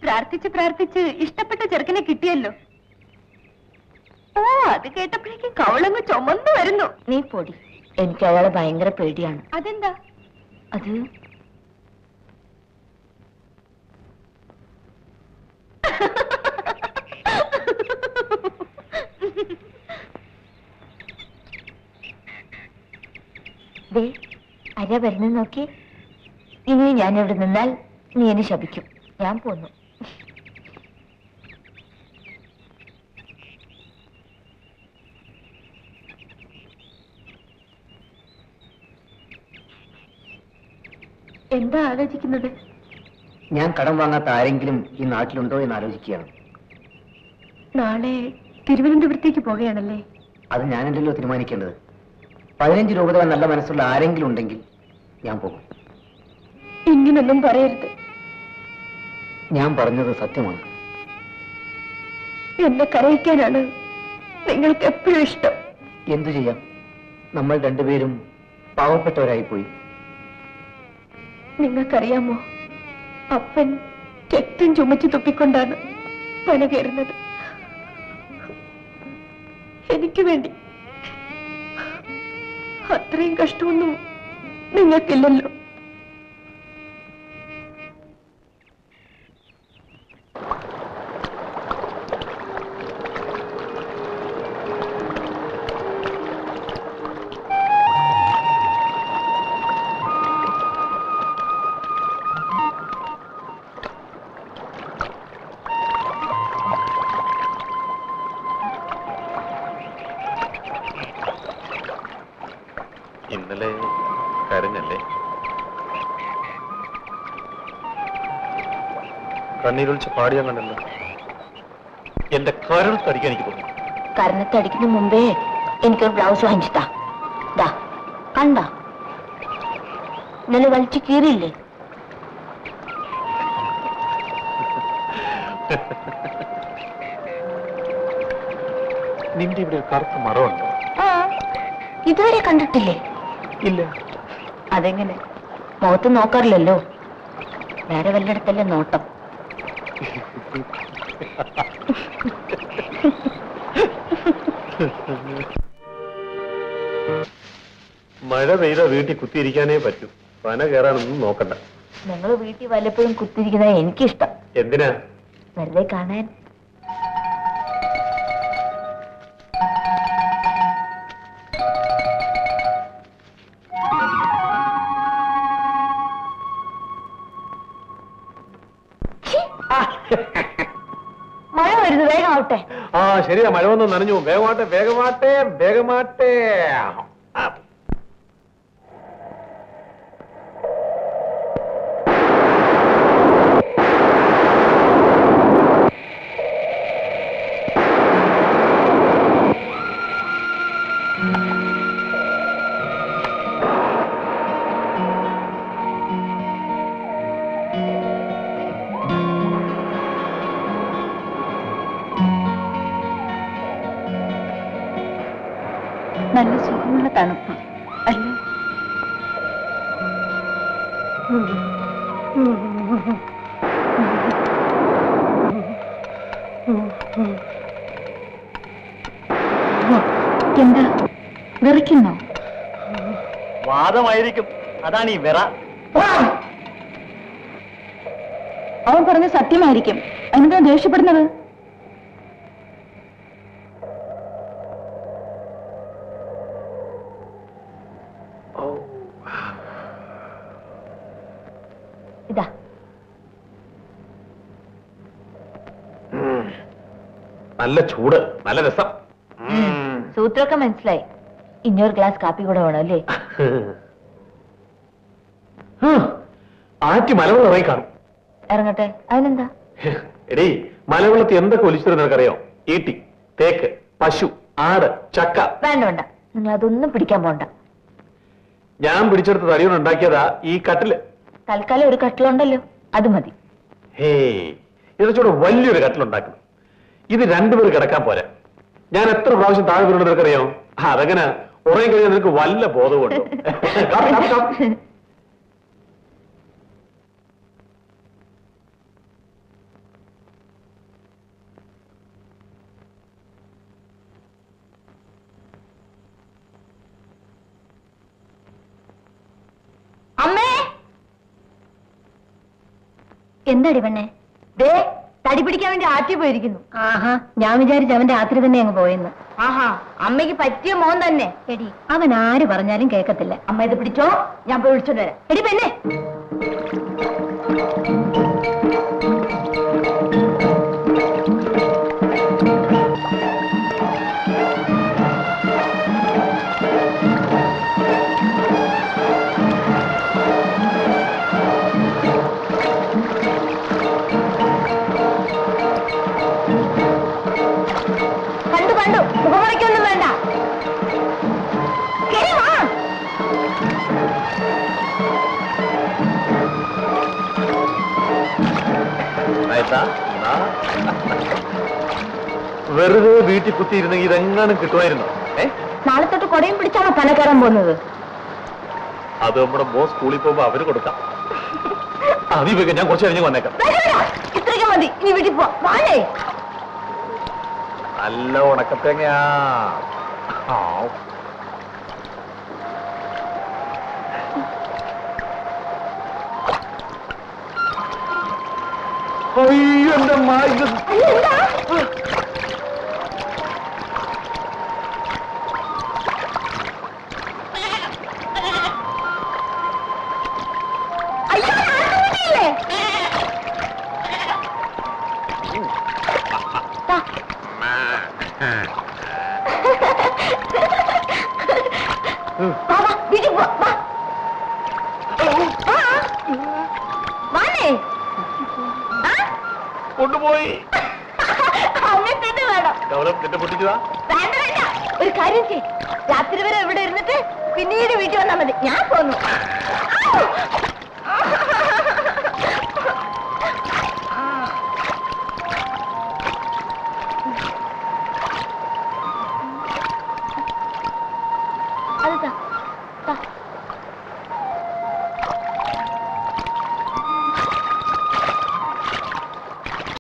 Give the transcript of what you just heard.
പ്രാർത്ഥിച്ച് പ്രാർത്ഥിച്ച് ഇഷ്ടപ്പെട്ട ചെറുക്കനെ കിട്ടിയല്ലോ ഓ അത് കേട്ടപ്പോഴേക്കും കവളങ്ങ് ചുമന്നു വരുന്നു നീ പൊടി എനിക്ക് അയാളെ ഭയങ്കര പേടിയാണ് അതെന്താ അത് ദേ അര വരുന്ന നോക്കി ഇനി ഞാൻ ഇവിടെ നിന്നാൽ നീ എന്നെ ശപിക്കും ഞാൻ പോന്നു എന്താ ആലോചിക്കുന്നത് ഞാൻ കടം വാങ്ങാത്ത ആരെങ്കിലും ഈ നാട്ടിലുണ്ടോ എന്ന് ആലോചിക്കുകയാണ് നാളെ തിരുവനന്തപുരത്തേക്ക് പോവുകയാണല്ലേ അത് ഞാനല്ലല്ലോ തീരുമാനിക്കേണ്ടത് പതിനഞ്ച് രൂപ തരാൻ നല്ല മനസ്സുള്ള ആരെങ്കിലും ഉണ്ടെങ്കിൽ ഞാൻ പോകും ഇങ്ങനൊന്നും പറയരുത് ഞാൻ പറഞ്ഞത് സത്യമാണ് എന്നെ കരയിക്കാനാണ് നിങ്ങൾക്ക് എപ്പോഴും ഇഷ്ടം എന്തു ചെയ്യാം നമ്മൾ രണ്ടുപേരും പാവപ്പെട്ടവരായി പോയി നിങ്ങൾക്കറിയാമോ അപ്പൻ രക്തം ചുമച്ചു തുപ്പിക്കൊണ്ടാണ് പന കയറുന്നത് എനിക്ക് വേണ്ടി അത്രയും കഷ്ടമൊന്നും നിങ്ങൾക്കില്ലല്ലോ ഇന്നലെ കരഞ്ഞല്ലേ കണ്ണീരൊളിച്ച് പാടിയാൻ കണ്ടല്ലോ എന്റെ കരൾ തടിക്കാൻ എനിക്ക് തോന്നുന്നു കരണത്തടിക്കുന്ന മുമ്പേ എനിക്കൊരു ബ്ലൗസ് വാങ്ങിച്ചിട്ടാ ദാ കണ്ട ഇന്നലെ വലിച്ചു കീറിയില്ലേ നിന്റെ ഇവിടെ ഒരു കറുത്ത മറമുണ്ടോ ആ ഇതുവരെ കണ്ടിട്ടില്ലേ ഇല്ല അതെങ്ങനെ മുഖത്ത് നോക്കാറില്ലല്ലോ വേറെ വല്ലയിടത്തല്ലേ നോട്ടം മഴ പെയ്ത വീട്ടിൽ കുത്തിയിരിക്കാനേ പറ്റൂ പന കയറാനൊന്നും നോക്കണ്ട നിങ്ങൾ വീട്ടിൽ വല്ലപ്പോഴും കുത്തിരിക്കുന്നത് എനിക്കിഷ്ടം എന്തിനാ വെറുതെ കാണാൻ ഛീ! മഴ വരുന്നു വേഗം ആവട്ടെ ആ ശരിയാ മഴ വന്ന് നനഞ്ഞു വേഗമാട്ടെ വേഗമാട്ടെ വേഗമാട്ടെ ആ. നല്ല സുഖമുള്ള തണുപ്പ് അല്ലേ എന്താ വിറയ്ക്കുന്നോ വാദമായിരിക്കും അതാണ് ഈ വിറ അവൻ പറഞ്ഞ സത്യമായിരിക്കും അതിനെന്താ ദേഷ്യപ്പെടുന്നത് ഇതാ ഉം. നല്ല ചൂട് നല്ല രസം ഉം. സൂത്രമൊക്കെ മനസ്സിലായി ഇനിയൊരു ഗ്ലാസ് കാപ്പി കൂടെ വേണം അല്ലേ ഹ്. ആറ്റി മലവെള്ളം ഇറങ്ങി കാണും ഇറങ്ങട്ടെ അതിനെന്താ എടീ മലവെള്ളത്തിൽ എന്തൊക്കെ ഒലിച്ചിട്ട് നിനക്കറിയോ ഈട്ടി തേക്ക് പശു ആട് ചക്ക വേണ്ട വേണ്ട നിങ്ങൾ അതൊന്നും പിടിക്കാൻ പോണ്ട ഞാൻ പിടിച്ചെടുത്ത തടിയോട് ഉണ്ടാക്കിയതാ ഈ കട്ടില് തൽക്കാലം ഒരു കട്ടിലുണ്ടല്ലോ അത് മതി ഹേ ഇതൊക്കെ വലിയൊരു കട്ടിലുണ്ടാക്കണം ഇത് രണ്ടുപേർ കിടക്കാൻ പോരാ ഞാൻ എത്ര പ്രാവശ്യം താഴെ വീണു നിനക്കറിയോ ആ, അതെങ്ങനെ ഉറങ്ങി കഴിഞ്ഞാൽ നിനക്ക് വല്ല ബോധമുണ്ടോ കാപ്പി, കാപ്പി, കാപ്പി. എന്താടി പെണ്ണെ ദേ തടി പിടിക്കാൻ വേണ്ടി ആറ്റി പോയിരിക്കുന്നു ആഹാ ഞാൻ വിചാരിച്ചു അവന്റെ രാത്രി തന്നെ അങ്ങ് പോയെന്ന് ആഹാ അമ്മയ്ക്ക് പറ്റിയ മോൻ തന്നെ എടി അവൻ ആര് പറഞ്ഞാലും കേക്കത്തില്ല അമ്മ ഇത് പിടിച്ചോ ഞാൻ പോയി വിളിച്ചോണ്ട് വരാം എടി പെണ്ണെ കണ്ടു കണ്ടു മുഖമറയ്ക്കൊന്നും വേണ്ട കേറി വാ. ആയിട്ടാ? എന്നാ? വെറുതെ വീട്ടിൽ കുത്തിയിരുന്നെങ്കിൽ ഇതെങ്ങാനും കിട്ടുമായിരുന്നു ഏ നാളെ തൊട്ട് കൊടയും പിടിച്ചാണോ തല കയറാൻ പോകുന്നത് അത് നമ്മുടെ മോ സ്കൂളിൽ പോകുമ്പോ അവര് കൊടുക്കാം അത് ഇവയ്ക്ക് ഞാൻ കുറച്ച് കഴിഞ്ഞ് വന്നേക്കാം വേണ്ട, വേണ്ട. ഇത്രയ്ക്ക് മതി ഇനി വീട്ടിൽ പോ വാഴേ നല്ല ഉണക്കത്തേങ്ങയാ ആ. അയ്യോ എന്റെ മായ എന്താ അയ്യോ ആട്ടുകുട്ടിയില്ലേ? ദാ. വാ, വാ, വീട്ടിൽ പോ, വാ. വാ. വാനേ. ആ? കൊണ്ടുപോയി അങ്ങനെ തന്നെ വേണം ഗൗരവം തെറ്റ് പൊട്ടിച്ചതാ വേണ്ട വേണ്ട ഒരു കാര്യം ചെയ് രാത്രി വരെ ഇവിടെ ഇരുന്നിട്ട് പിന്നീട് വീട്ടിൽ വന്നാൽ മതി ഞാൻ പോന്നു അതെന്താ